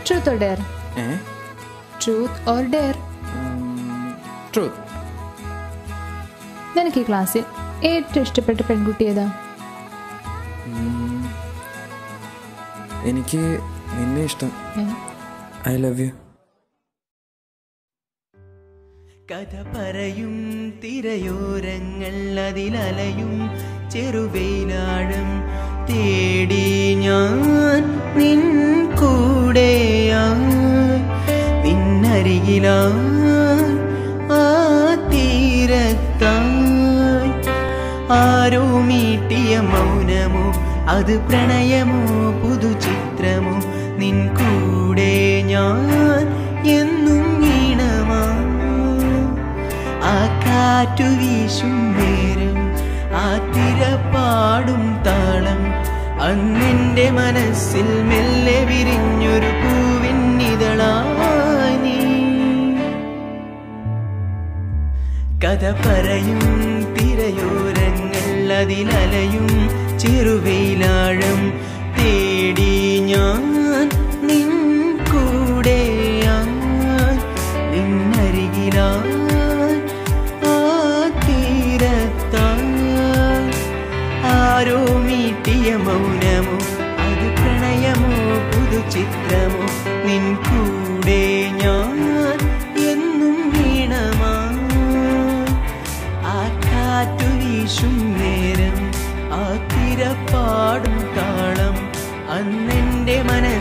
Truth or dare ഏ truth or dare truth നിനക്ക് ഈ ക്ലാസ്സിൽ ഏറ്റവും ഇഷ്ടപ്പെട്ട പെൺകുട്ടി ഏതാ എനിക്ക് നിന്നെ ഇഷ്ടം ഏ? ഐ ലവ് യു കഥ പറയും തിരയോരങ്ങൾ അതിലലയും ചെറുവെയിലാഴം തേടി ഞാൻ നിൻ കൂടെയായി നിന്നരികിലായി ആ തീരത്തായി ആരോ മീട്ടിയ മൗനമോ അത് പ്രണയമോ പുതുചിത്രമോ നിൻ കൂടെ ഞാൻ എന്നും ഈണമാ ആ കാറ്റു വീശും നേരം ആ തിരപ്പാടും താളം അന്നെന്റെ മനസ്സിൽ മെല്ലെ വിരിഞ്ഞൊരു പൂവിന്നിതളായി നീ കഥ പറയും തിരയോരങ്ങൾ അതിലലയും ചെറുവെയിലാഴം തേടി ഞാൻ നിൻ കൂടെയായി നിന്നരികിലായി ആ തീരത്തായി ആരോ മീട്ടിയ മൗനമോ അത് പ്രണയമോ പുതുചിത്രമോ നിൻ കൂടെ ഞാൻ എന്നും വീണമാ ആ കാറ്റു വീശും നേരം ആ തിരപ്പാടും താളം അന്നെന്റെ മനസ്സ്